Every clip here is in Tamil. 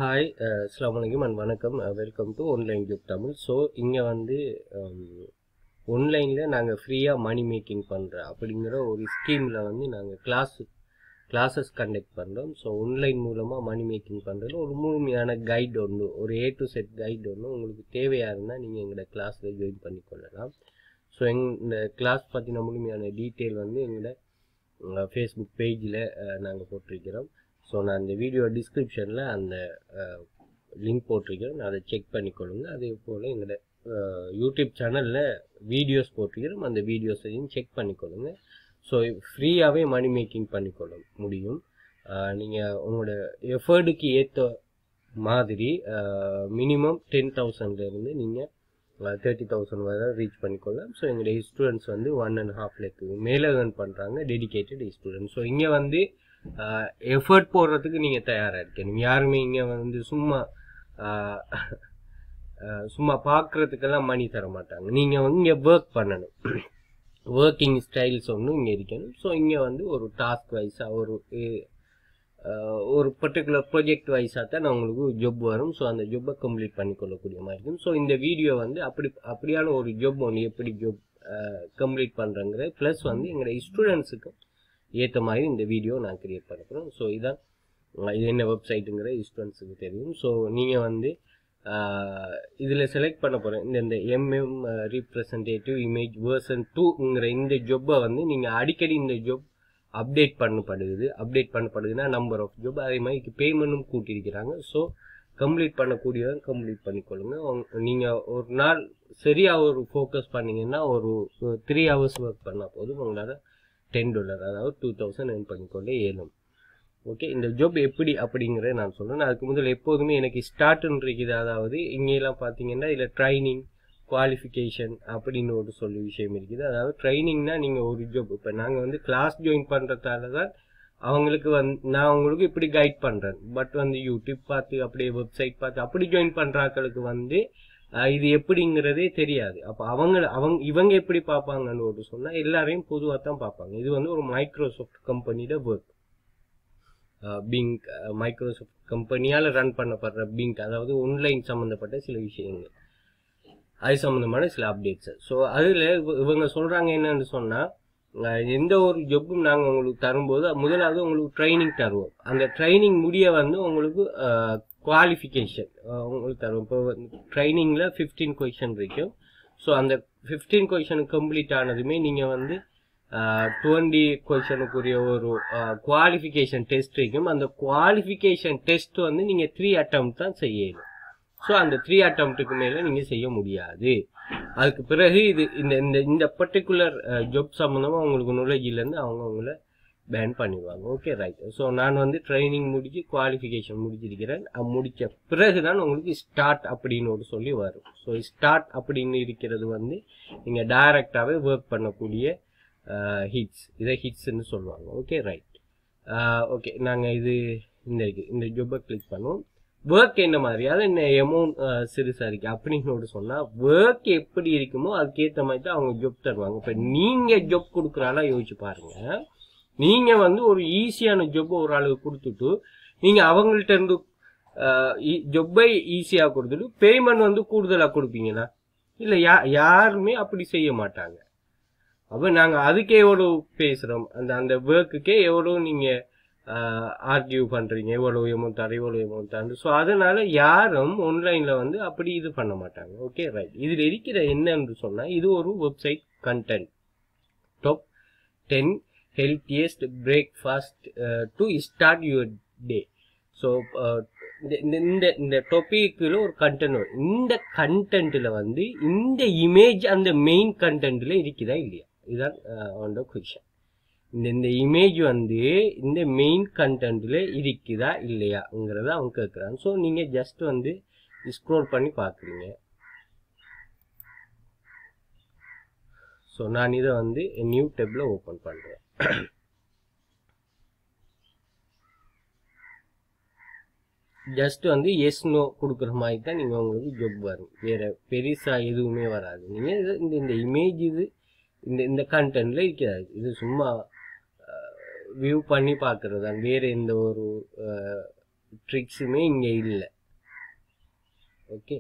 ஹாய் அஸ்லாம் வலைக்கம் அண்ட் வணக்கம் welcome to online job Tamil so இங்கே வந்து ஒன்லைனில் நாங்கள் ஃப்ரீயாக மணி மேக்கிங் பண்ணுற அப்படிங்கிற ஒரு ஸ்கீமில் வந்து நாங்கள் கிளாஸ் கிளாஸஸ் கண்டக்ட் பண்ணுறோம் ஸோ ஒன்லைன் மூலமாக மணி மேக்கிங் பண்ணுறது ஒரு முழுமையான கைட் ஒன்று ஒரு ஏ டு செட் கைட் ஒன்று உங்களுக்கு தேவையாக இருந்தால் நீங்கள் எங்களோட கிளாஸில் ஜாயின் பண்ணிக்கொள்ளலாம் ஸோ எங் இந்த கிளாஸ் பற்றின முழுமையான டீட்டெயில் வந்து எங்களோட ஃபேஸ்புக் பேஜில் நாங்கள் போட்டிருக்கிறோம் ஸோ நான் இந்த வீடியோ டிஸ்கிரிப்ஷனில் அந்த லிங்க் போட்டிருக்கிறேன் அதை செக் பண்ணிக்கொள்ளுங்க அதே போல் எங்களோட யூடியூப் சேனலில் வீடியோஸ் போட்டிருக்கிறோம் அந்த வீடியோஸையும் செக் பண்ணிக்கொள்ளுங்க ஸோ ஃப்ரீயாகவே மணி மேக்கிங் பண்ணிக்கொள்ள முடியும் நீங்கள் உங்களோட எஃபர்டுக்கு ஏற்ற மாதிரி மினிமம் டென் தௌசண்ட்லேருந்து நீங்கள் தேர்ட்டி தௌசண்ட் வரை ரீச் பண்ணிக்கொள்ளலாம் ஸோ எங்களுடைய ஸ்டூடெண்ட்ஸ் வந்து ஒன் அண்ட் ஹாஃப் லேக்கு மேலே ஏர்ன் பண்ணுறாங்க டெடிக்கேட்டட் ஸ்டூடெண்ட் ஸோ இங்கே வந்து எஃபர்ட் போடுறதுக்கு நீங்கள் தயாராக இருக்கணும் யாருமே இங்கே வந்து சும்மா சும்மா பார்க்குறதுக்கெல்லாம் மணி தர மாட்டாங்க நீங்கள் வந்து இங்கே ஒர்க் பண்ணணும் ஒர்க்கிங் ஸ்டைல்ஸ் ஒன்றும் இங்கே இருக்கணும் ஸோ இங்கே வந்து ஒரு டாஸ்க் வைஸாக ஒரு ஒரு பர்டிகுலர் ப்ராஜெக்ட் வைஸாக தான் நான் உங்களுக்கு ஜொப் வரும் ஸோ அந்த ஜொப்பை கம்ப்ளீட் பண்ணிக்கொள்ளக்கூடிய மாதிரி இருக்கும் ஸோ இந்த வீடியோ வந்து அப்படி அப்படியான ஒரு ஜொப் ஒன்று எப்படி ஜொப் கம்ப்ளீட் பண்ணுறங்கிற ப்ளஸ் வந்து எங்களோட ஸ்டூடெண்ட்ஸுக்கு ஏற்ற மாதிரி இந்த வீடியோ நான் கிரியேட் பண்ண போகிறோம் ஸோ இதான் இது என்ன வெப்சைட்டுங்கிற ஸ்டூடெண்ட்ஸுக்கு தெரியும் ஸோ நீங்கள் வந்து இதில் செலக்ட் பண்ண போகிறேன் இந்த இந்த எம்எம் ரீப்ரசன்டேட்டிவ் இமேஜ் வேர்சன் டூங்கிற இந்த ஜொப்பை வந்து நீங்கள் அடிக்கடி இந்த ஜொப் அப்டேட் பண்ணப்படுது அப்டேட் பண்ணப்படுதுன்னா நம்பர் ஆஃப் ஜாப் அதே மாதிரி பேமெண்ட்டும் கூட்டியிருக்கிறாங்க ஸோ கம்ப்ளீட் பண்ணக்கூடியவங்க கம்ப்ளீட் பண்ணிக்கொள்ளுங்க நீங்கள் ஒரு நாள் சரியாக ஒரு ஃபோக்கஸ் பண்ணீங்கன்னா ஒரு த்ரீ ஹவர்ஸ் ஒர்க் பண்ணால் போதும் உங்களால் டென் டாலர் அதாவது டூ தௌசண்ட் ஏர்ன் பண்ணிக்கொண்டே ஏழும் ஓகே இந்த ஜாப் எப்படி அப்படிங்கிறத நான் சொல்கிறேன் அதுக்கு முதல்ல எப்போதுமே எனக்கு ஸ்டார்ட்னு இருக்குது அதாவது இங்கெல்லாம் பார்த்தீங்கன்னா இதில் ட்ரைனிங் குவாலிஃபிகேஷன் அப்படின்னு ஒரு சொல்லி விஷயம் இருக்குது அதாவது ட்ரைனிங்னா நீங்கள் ஒரு ஜாப் இப்போ நாங்கள் வந்து கிளாஸ் ஜாயின் பண்ணுறதால தான் அவங்களுக்கு வந்து நான் உங்களுக்கு இப்படி கைட் பண்ணுறேன் பட் வந்து யூடியூப் பார்த்து அப்படியே வெப்சைட் பார்த்து அப்படி ஜாயின் பண்ணுறாக்களுக்கு வந்து இது எப்படிங்கிறதே தெரியாது அப்போ அவங்க அவங்க இவங்க எப்படி பார்ப்பாங்கன்னு ஒரு சொன்னால் எல்லாரையும் பொதுவாக தான் பார்ப்பாங்க இது வந்து ஒரு மைக்ரோசாஃப்ட் கம்பெனியோட ஒர்க் பிங்க் மைக்ரோசாஃப்ட் கம்பெனியால் ரன் பண்ணப்படுற பிங்க் அதாவது ஒன்லைன் சம்மந்தப்பட்ட சில விஷயங்கள் அது சம்மந்தமான சில அப்டேட்ஸ் ஸோ அதில் இவங்க சொல்கிறாங்க என்னன்னு சொன்னால் எந்த ஒரு ஜொப்பும் நாங்கள் உங்களுக்கு தரும்போது முதலாவது உங்களுக்கு ட்ரைனிங் தருவோம் அந்த ட்ரைனிங் முடிய வந்து உங்களுக்கு குவாலிஃபிகேஷன் உங்களுக்கு தருவோம் இப்போ ட்ரைனிங்கில் ஃபிஃப்டீன் கொஷின் இருக்கும் ஸோ அந்த ஃபிஃப்டீன் கொஷன் கம்ப்ளீட் ஆனதுமே நீங்கள் வந்து டுவெண்ட்டி கொஷனுக்குரிய ஒரு குவாலிஃபிகேஷன் டெஸ்ட் இருக்கும் அந்த குவாலிஃபிகேஷன் டெஸ்ட் வந்து நீங்கள் த்ரீ அட்டம் தான் செய்யணும் ஸோ அந்த த்ரீ அட்டம்ப்ட்டுக்கு மேலே நீங்கள் செய்ய முடியாது அதுக்கு பிறகு இது இந்த இந்த இந்த பர்டிகுலர் ஜாப் சம்மந்தமாக உங்களுக்கு நுழையிலேருந்து அவங்க அவங்கள பேன் பண்ணிடுவாங்க ஓகே ரைட் ஸோ நான் வந்து ட்ரைனிங் முடிச்சு குவாலிஃபிகேஷன் முடிச்சிருக்கிறேன் முடித்த பிறகு தான் உங்களுக்கு ஸ்டார்ட் அப்படின்னு ஒரு சொல்லி வரும் ஸோ ஸ்டார்ட் அப்படின்னு இருக்கிறது வந்து நீங்கள் டைரக்டாகவே ஒர்க் பண்ணக்கூடிய ஹிட்ஸ் இதை ஹிட்ஸ்ன்னு சொல்லுவாங்க ஓகே ரைட் ஓகே நாங்கள் இது இந்த இந்த ஜொப்பை கிளிக் பண்ணுவோம் ஒர்க் என்ன மாதிரி அதாவது என்ன எமௌண்ட் சிறுசா இருக்கு அப்படின்னு சொன்னா ஒர்க் எப்படி இருக்குமோ அதுக்கேற்ற மாதிரி தான் அவங்க ஜொப் தருவாங்க இப்ப நீங்க ஜொப் கொடுக்குறாளா யோசிச்சு பாருங்க நீங்க வந்து ஒரு ஈஸியான ஜொப் ஒரு ஆளுக்கு கொடுத்துட்டு நீங்க அவங்கள்ட்ட இருந்து ஜொப்பை ஈஸியா கொடுத்துட்டு பேமெண்ட் வந்து கூடுதலா கொடுப்பீங்களா இல்ல யா யாருமே அப்படி செய்ய மாட்டாங்க அப்ப நாங்க அதுக்கு எவ்வளவு பேசுறோம் அந்த அந்த ஒர்க்குக்கே எவ்வளவு நீங்க ஆர்கியூ பண்றீங்க எவ்வளவு எமௌண்ட் தர எவ்வளவு எமௌண்ட் தர ஸோ அதனால யாரும் ஆன்லைன்ல வந்து அப்படி இது பண்ண மாட்டாங்க ஓகே ரைட் இதுல இருக்கிற என்னன்னு சொன்னா இது ஒரு website content top ten healthiest breakfast to start your day so இந்த இந்த டாபிக்ல ஒரு கண்டென்ட் வரும் இந்த கண்டென்ட்ல வந்து இந்த இமேஜ் அந்த மெயின் கண்டென்ட்ல இருக்குதா இல்லையா இதுதான் அவனோட கொஷன் இந்த இந்த இமேஜ் வந்து இந்த மெயின் கண்டென்ட்ல இருக்குதா இல்லையாங்கிறத அவங்க கேட்குறாங்க ஸோ நீங்கள் ஜஸ்ட் வந்து ஸ்க்ரோல் பண்ணி பார்க்குறீங்க ஸோ நான் இதை வந்து நியூ டெப்ல ஓப்பன் பண்ணுறேன் ஜஸ்ட் வந்து எஸ் நோ கொடுக்குற மாதிரி தான் நீங்கள் உங்களுக்கு ஜொப் வரும் வேற பெருசாக எதுவுமே வராது நீங்கள் இந்த இந்த இமேஜ் இது இந்த இந்த கண்டென்ட்ல இருக்கிறாது இது சும்மா வியூ பண்ணி பார்க்கறது தான் வேறு எந்த ஒரு ட்ரிக்ஸுமே இங்கே இல்லை okay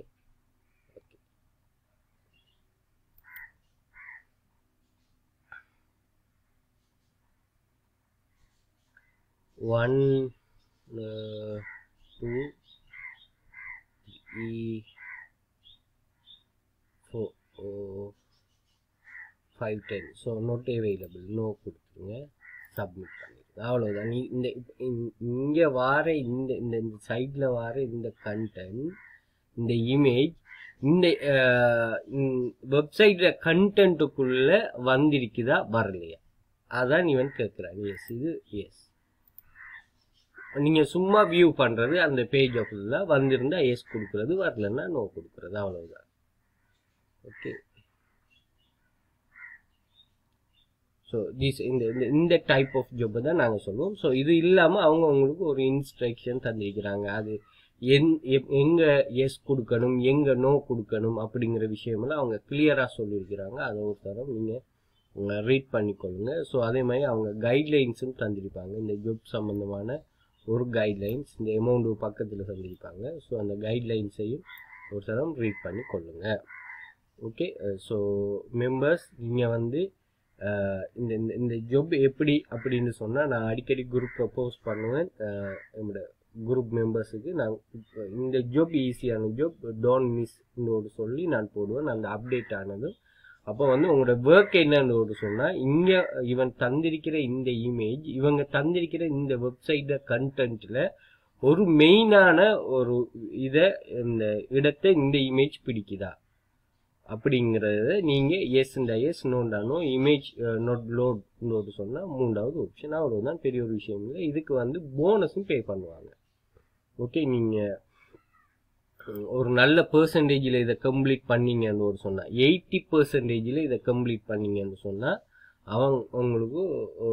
one two three four five ten so not available no கொடுத்துருங்க சப்மிட் பண்ணிடுங்க அவ்வளோதான் நீ இந்த இங்கே வார இந்த இந்த இந்த சைட்டில் வார இந்த கண்டென்ட் இந்த இமேஜ் இந்த வெப்சைட்டில் கண்டென்ட்டுக்குள்ளே வந்திருக்குதா வரலையா அதான் இவன் கேட்குறான் எஸ் இது எஸ் நீங்கள் சும்மா வியூ பண்ணுறது அந்த பேஜை ஃபுல்லாக வந்திருந்தா எஸ் கொடுக்குறது வரலன்னா நோ கொடுக்குறது அவ்வளோதான் ஓகே ஸோ திஸ் இந்த இந்த இந்த டைப் ஆஃப் ஜாப்பை தான் நாங்கள் சொல்லுவோம் ஸோ இது இல்லாமல் அவங்க உங்களுக்கு ஒரு இன்ஸ்ட்ரக்ஷன் தந்திருக்கிறாங்க அது எந் எங்கே எஸ் கொடுக்கணும் எங்கே நோ கொடுக்கணும் அப்படிங்கிற விஷயமெல்லாம் அவங்க கிளியராக சொல்லியிருக்கிறாங்க அதை ஒரு தரம் நீங்கள் ரீட் பண்ணிக்கொள்ளுங்க ஸோ அதே மாதிரி அவங்க கைட்லைன்ஸும் தந்திருப்பாங்க இந்த ஜாப் சம்மந்தமான ஒரு கைட்லைன்ஸ் இந்த அமௌண்ட்டு பக்கத்தில் தந்திருப்பாங்க ஸோ அந்த கைட்லைன்ஸையும் ஒரு தரம் ரீட் பண்ணி கொள்ளுங்கள் ஓகே ஸோ மெம்பர்ஸ் நீங்கள் வந்து இந்த இந்த இந்த ஜொப் எப்படி அப்படின்னு சொன்னால் நான் அடிக்கடி குரூப் ப்ரப்போஸ் பண்ணுவேன் என்னோட குரூப் மெம்பர்ஸுக்கு நான் இந்த ஜொப் ஈஸியான ஜொப் டோன்ட் மிஸ் சொல்லி நான் போடுவேன் அந்த அப்டேட் ஆனதும் அப்போ வந்து உங்களோட ஒர்க் என்னன்னு சொன்னால் இங்கே இவன் தந்திருக்கிற இந்த இமேஜ் இவங்க தந்திருக்கிற இந்த வெப்சைட் கண்டென்ட்டில் ஒரு மெயினான ஒரு இதை இந்த இடத்தை இந்த இமேஜ் பிடிக்குதா அப்படிங்கிறத நீங்கள் எஸ் இந்த எஸ் நோண்டானோ இமேஜ் நோட் லோட் நோட் சொன்னால் மூன்றாவது ஆப்ஷன் அவ்வளோதான் பெரிய ஒரு விஷயம் இல்லை இதுக்கு வந்து போனஸும் பே பண்ணுவாங்க ஓகே நீங்கள் ஒரு நல்ல பர்சன்டேஜில் இதை கம்ப்ளீட் பண்ணீங்கன்னு ஒரு சொன்னால் எயிட்டி பர்சன்டேஜில் இதை கம்ப்ளீட் பண்ணீங்கன்னு சொன்னால் அவங்க உங்களுக்கு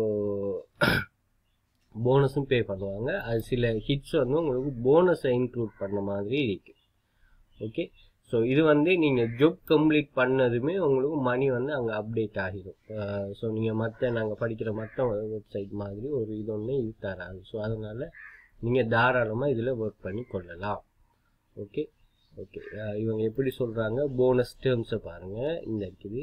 போனஸும் பே பண்ணுவாங்க அது சில ஹிட்ஸ் வந்து உங்களுக்கு போனஸை இன்க்ளூட் பண்ண மாதிரி இருக்கு ஓகே ஸோ இது வந்து நீங்கள் ஜாப் கம்ப்ளீட் பண்ணதுமே உங்களுக்கு மணி வந்து அங்கே அப்டேட் ஆகிடும் ஸோ நீங்கள் மற்ற நாங்கள் படிக்கிற மற்ற வெப்சைட் மாதிரி ஒரு இது ஒன்று இது தராது ஸோ அதனால் நீங்கள் தாராளமாக இதில் ஒர்க் பண்ணி கொள்ளலாம் ஓகே ஓகே இவங்க எப்படி சொல்கிறாங்க போனஸ் டேர்ம்ஸை பாருங்கள் இந்த இருக்குது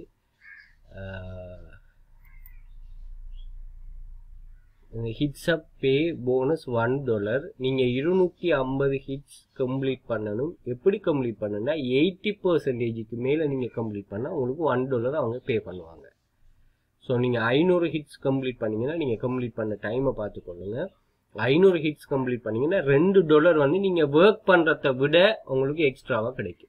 hits up pay bonus one dollar நீங்கள் இருநூற்றி ஐம்பது ஹிட்ஸ் கம்ப்ளீட் பண்ணணும் எப்படி கம்ப்ளீட் பண்ணணும்னா எயிட்டி பர்சன்டேஜுக்கு மேலே நீங்கள் கம்ப்ளீட் பண்ணால் உங்களுக்கு ஒன் டாலர் அவங்க பே பண்ணுவாங்க ஸோ நீங்கள் ஐநூறு ஹிட்ஸ் கம்ப்ளீட் பண்ணீங்கன்னா நீங்கள் கம்ப்ளீட் பண்ண டைமை பார்த்துக்கொள்ளுங்க ஐநூறு ஹிட்ஸ் கம்ப்ளீட் பண்ணீங்கன்னா ரெண்டு டாலர் வந்து நீங்கள் ஒர்க் பண்ணுறத விட உங்களுக்கு எக்ஸ்ட்ராவாக கிடைக்கும்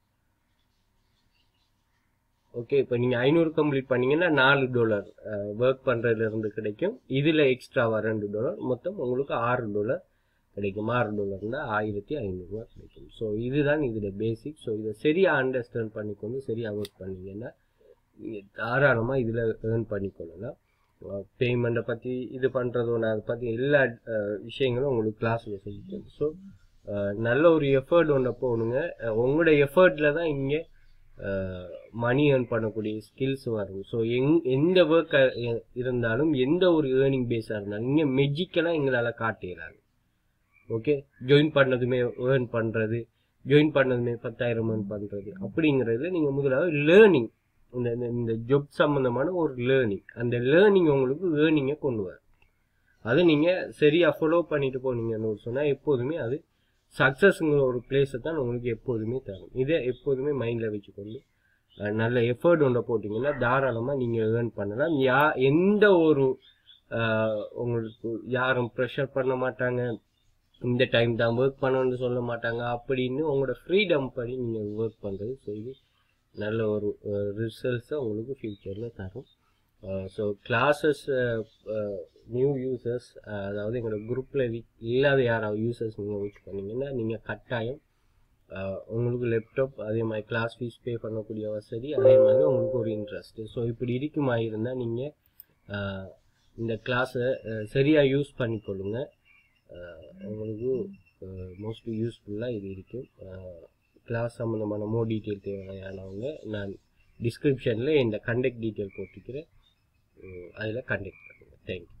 ஓகே இப்போ நீங்கள் ஐநூறு கம்ப்ளீட் பண்ணீங்கன்னா நாலு டாலர் ஒர்க் பண்ணுறதுலேருந்து கிடைக்கும் இதில் எக்ஸ்ட்ராவாக ரெண்டு டாலர் மொத்தம் உங்களுக்கு ஆறு டாலர் கிடைக்கும் ஆறு டாலர்னா ஆயிரத்தி ஐநூறுரூவா கிடைக்கும் ஸோ இதுதான் இதோட பேசிக் ஸோ இதை சரியாக அண்டர்ஸ்டாண்ட் பண்ணிக்கொண்டு சரியாக ஒர்க் பண்ணீங்கன்னா நீங்கள் தாராளமாக இதில் ஏர்ன் பண்ணிக்கொள்ளலாம் பேமெண்ட்டை பற்றி இது பண்ணுறதோ நான் அதை பற்றி எல்லா விஷயங்களும் உங்களுக்கு கிளாஸில் சொல்லிட்டேன் ஸோ நல்ல ஒரு எஃபர்ட் ஒன்றை போகணுங்க உங்களோட எஃபர்ட்டில் தான் இங்கே மணி ஏர்ன் பண்ணக்கூடிய ஸ்கில்ஸ் வரும் ஸோ எங் எந்த ஒர்க் இருந்தாலும் எந்த ஒரு ஏர்னிங் பேஸாக இருந்தாலும் இங்கே மெஜிக்கலாக எங்களால் காட்டிடலாங்க ஓகே ஜாயின் பண்ணதுமே ஏர்ன் பண்ணுறது ஜாயின் பண்ணதுமே பத்தாயிரம் ஏர்ன் பண்ணுறது அப்படிங்கிறது நீங்கள் முதலாவது லேர்னிங் இந்த இந்த ஜொப் சம்மந்தமான ஒரு லேர்னிங் அந்த லேர்னிங் உங்களுக்கு ஏர்னிங்கை கொண்டு வரும் அதை நீங்கள் சரியாக ஃபாலோ பண்ணிட்டு போனீங்கன்னு சொன்னால் எப்போதுமே அது சக்ஸஸ்ங்கிற ஒரு பிளேஸை தான் உங்களுக்கு எப்போதுமே தரும் இதை எப்போதுமே மைண்டில் வச்சுக்கொண்டு நல்ல எஃபர்ட் ஒன்றை போட்டிங்கன்னா தாராளமாக நீங்கள் ஏர்ன் பண்ணலாம் யா எந்த ஒரு உங்களுக்கு யாரும் ப்ரெஷர் பண்ண மாட்டாங்க இந்த டைம் தான் ஒர்க் பண்ணணும்னு சொல்ல மாட்டாங்க அப்படின்னு உங்களோட ஃப்ரீடம் படி நீங்கள் ஒர்க் பண்ணுறது ஸோ இது நல்ல ஒரு ரிசல்ட்ஸை உங்களுக்கு ஃப்யூச்சரில் தரும் ஸோ கிளாஸஸ் நியூ யூசர்ஸ் அதாவது எங்களோட குரூப்பில் இல்லாத யாராவது யூசர்ஸ் நீங்கள் யூஸ் பண்ணீங்கன்னா நீங்கள் கட்டாயம் உங்களுக்கு லேப்டாப் அதே மாதிரி கிளாஸ் ஃபீஸ் பே பண்ணக்கூடிய வசதி அதே மாதிரி உங்களுக்கு ஒரு இன்ட்ரெஸ்ட்டு ஸோ இப்படி இருக்குமா இருந்தால் நீங்கள் இந்த கிளாஸை சரியாக யூஸ் பண்ணிக்கொள்ளுங்க உங்களுக்கு மோஸ்ட்லி யூஸ்ஃபுல்லாக இது இருக்கும் கிளாஸ் சம்மந்தமான மோ டீட்டெயில் தேவையானவங்க நான் டிஸ்கிரிப்ஷனில் இந்த கண்டக்ட் டீட்டெயில் போட்டுக்கிறேன் அதில் கண்டக்ட் பண்ணுங்கள் தேங்க்யூ